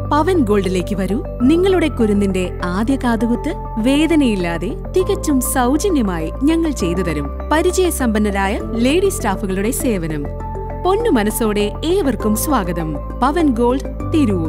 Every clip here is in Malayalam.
പവൻ ഗോൾഡിലേക്ക് വരൂ നിങ്ങളുടെ കുരുന്നിന്റെ ആദ്യ കാതുകുത്ത് വേദനയില്ലാതെ തികച്ചും സൗജന്യമായി ഞങ്ങൾ ചെയ്തു തരും പരിചയസമ്പന്നരായ ലേഡി സ്റ്റാഫുകളുടെ സേവനം പൊന്നു മനസ്സോടെ ഏവർക്കും സ്വാഗതം പവൻ ഗോൾഡ് തിരൂർ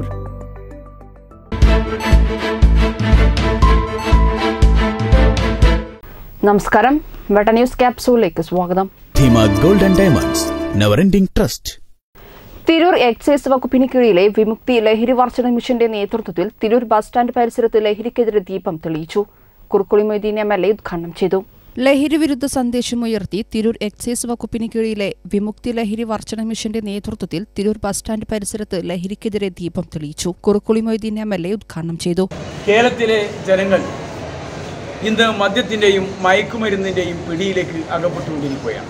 നമസ്കാരം വെട്ട ന്യൂസ് ക്യാപ്സൂളിലേക്ക് സ്വാഗതം Dheema gold and diamonds never ending trust Tirur excise വകുപ്പിന് കീഴിലെ വിമുക്തി ലഹരി വർജന മിഷന്റെ നേതൃത്വത്തിൽ തിരൂർ ബസ് സ്റ്റാൻഡ് പരിസരത്ത് ലഹരിക്കെതിരെ ദീപം തെളിയിച്ചു Kurukkoli Moideen M L A ഉദ്ഘാടനം ചെയ്തു ലഹരി വിരുദ്ധ സന്ദേശമുയർത്തി തിരൂർ എക്സൈസ് വകുപ്പിന് കീഴിലെ വിമുക്തി ലഹരി വർജന മിഷന്റെ നേതൃത്വത്തിൽ തിരൂർ ബസ് സ്റ്റാൻഡ് പരിസരത്ത് ലഹരിക്കെതിരെ ദീപം തെളിയിച്ചു Kurukkoli Moideen M L A ഉദ്ഘാടനം ചെയ്തു കേരളത്തിലെ ജനങ്ങൾ ഇന്ന് മദ്യത്തിൻ്റെയും മയക്കുമരുന്നിൻ്റെയും പിടിയിലേക്ക് അകപ്പെട്ടുകൊണ്ടിരിക്കുകയാണ്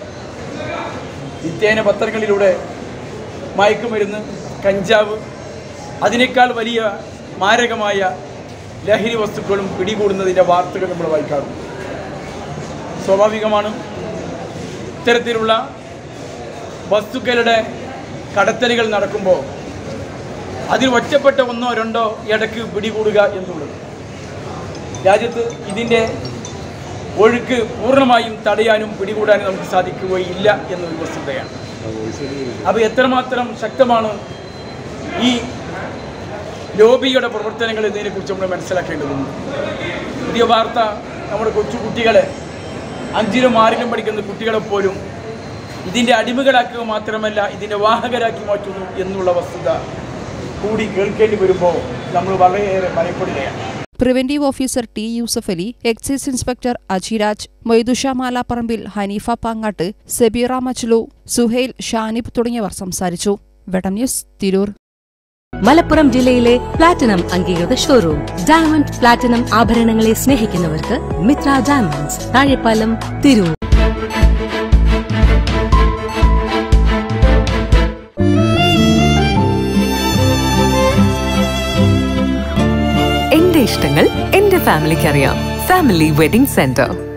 നിത്യേന പത്രങ്ങളിലൂടെ മയക്കുമരുന്ന് കഞ്ചാവ് അതിനേക്കാൾ വലിയ മാരകമായ ലഹരി വസ്തുക്കളും പിടികൂടുന്നതിൻ്റെ വാർത്തകൾ നമ്മൾ വായിക്കാറുണ്ട് സ്വാഭാവികമാണ് ഇത്തരത്തിലുള്ള വസ്തുക്കളുടെ കടത്തലുകൾ നടക്കുമ്പോൾ അതിൽ ഒറ്റപ്പെട്ട ഒന്നോ രണ്ടോ ഇടയ്ക്ക് പിടികൂടുക എന്നുള്ളത് രാജ്യത്ത് ഇതിൻ്റെ ഒഴുക്ക് പൂർണ്ണമായും തടയാനും പിടികൂടാനും നമുക്ക് സാധിക്കുകയില്ല എന്നൊരു വസ്തുതയാണ് അപ്പോൾ എത്രമാത്രം ശക്തമാണ് ഈ ലോബിയുടെ പ്രവർത്തനങ്ങൾ എന്നതിനെക്കുറിച്ച് നമ്മൾ മനസ്സിലാക്കേണ്ടതുണ്ട് പുതിയ വാർത്ത നമ്മുടെ കൊച്ചു കുട്ടികളെ അഞ്ചിലും ആറിലും പഠിക്കുന്ന കുട്ടികളെ പോലും ഇതിൻ്റെ അടിമകളാക്കുക മാത്രമല്ല ഇതിൻ്റെ വാഹകരാക്കി മാറ്റുന്നു എന്നുള്ള വസ്തുത കൂടി കേൾക്കേണ്ടി വരുമ്പോൾ നമ്മൾ വളരെയേറെ ഭയപ്പെടുകയാണ് preventive officer T Yusuf Ali excise inspector Ajiraj Moidusha മാലാപ്പറമ്പിൽ ഹനീഫ പാങ്ങാട്ട് സെബീറ മച്ലു സുഹൈൽ ഷാനിബ് തുടങ്ങിയവർ സംസാരിച്ചു വെട്ടം ന്യൂസ് തിരൂർ മലപ്പുറം ജില്ലയിലെ പ്ലാറ്റിനം അംഗീകൃത ഷോറൂം ഡയമണ്ട് പ്ലാറ്റിനം ആഭരണങ്ങളെ സ്നേഹിക്കുന്നവർക്ക് മിത്ര ഡയമണ്ട്സ് താഴെപ്പാലം തിരൂർ എന്റെ ഇഷ്ടങ്ങൾ എന്റെ ഫാമിലിക്ക് അറിയാം ഫാമിലി വെഡിംഗ് സെന്റർ